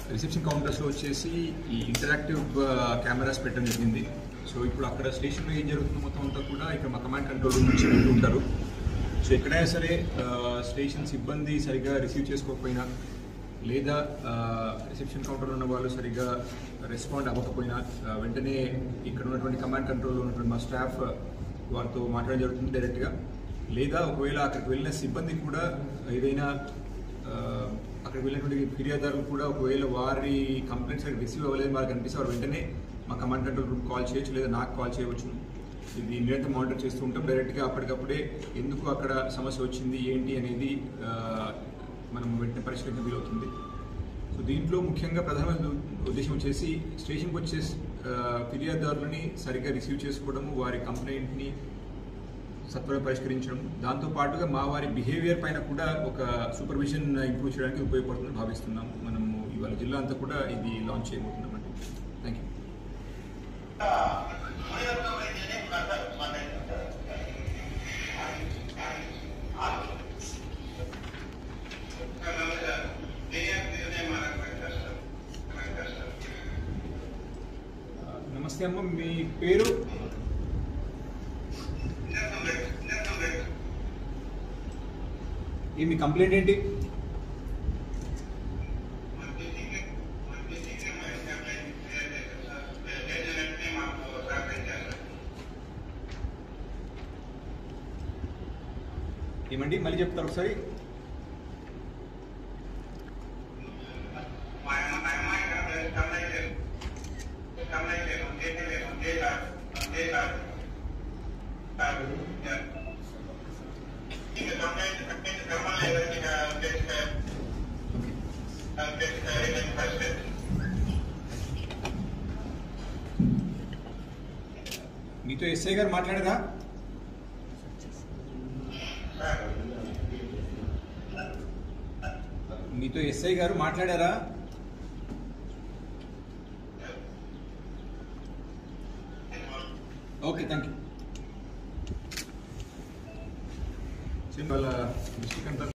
reception కౌంటర్స్లో వచ్చేసి ఈ interactive cameras పెట్టడం జరిగింది సో ఇప్పుడు అక్కడ స్టేషన్లో ఏం జరుగుతుందో మొత్తం అంతా కూడా ఇక్కడ మా కమాండ్ కంట్రోల్ రూమ్ నుంచి వింటూ ఉంటారు సో ఎక్కడైనా సరే స్టేషన్ సిబ్బంది సరిగ్గా రిసీవ్ చేసుకోకపోయినా లేదా రిసెప్షన్ కౌంటర్లో ఉన్న వాళ్ళు సరిగ్గా రెస్పాండ్ అవ్వకపోయినా ఆ, వెంటనే ఇక్కడ ఉన్నటువంటి కమాండ్ కంట్రోల్లో ఉన్నటువంటి మా స్టాఫ్ వారితో మాట్లాడడం జరుగుతుంది డైరెక్ట్గా లేదా ఒకవేళ అక్కడికి వెళ్ళిన సిబ్బంది కూడా ఏదైనా ఆ, అక్కడికి వెళ్ళినటువంటి ఫిర్యాదుదారులు కూడా ఒకవేళ వారి కంప్లైంట్స్ అక్కడ రిసీవ్ అవ్వలేదు వారికి అనిపిస్తే వారు వెంటనే మా కమాండ్ కంట్రోల్ రూమ్ కాల్ చేయొచ్చు లేదా నాకు కాల్ చేయవచ్చు ఇది నిరంతరం మానిటర్ చేస్తూ ఉంటాం డైరెక్ట్గా అప్పటికప్పుడే ఎందుకు అక్కడ సమస్య వచ్చింది ఏంటి అనేది ఆ, మనం వెంటనే పరిష్కరించడం వీలవుతుంది సో దీంట్లో ముఖ్యంగా ప్రధానమైన ఉద్దేశం వచ్చేసి స్టేషన్కి వచ్చే ఆ, ఫిర్యాదుదారులని సరిగ్గా రిసీవ్ చేసుకోవడము వారి కంప్లైంట్ని సత్వరం పరిష్కరించడం దాంతో పాటుగా మా వారి బిహేవియర్ పైన కూడా ఒక సూపర్విజన్ ఇంప్రూవ్ చేయడానికి ఉపయోగపడుతుందని భావిస్తున్నాము మనము ఇవాళ జిల్లా అంతా కూడా ఇది లాంచ్ చేయబోతున్నామండి థ్యాంక్ యూ నమస్తే అమ్మ మీ పేరు ఈ మీ కంప్లైంట్ ఏంటి ఏమండి మళ్ళీ చెప్తారు ఒకసారి మీతో ఎస్ఐ గారు మాట్లాడారా మీతో ఎస్ఐ గారు మాట్లాడారా ఓకే థ్యాంక్ యూ వాళ్ళ డిస్ట్రిక్ట్ అంతా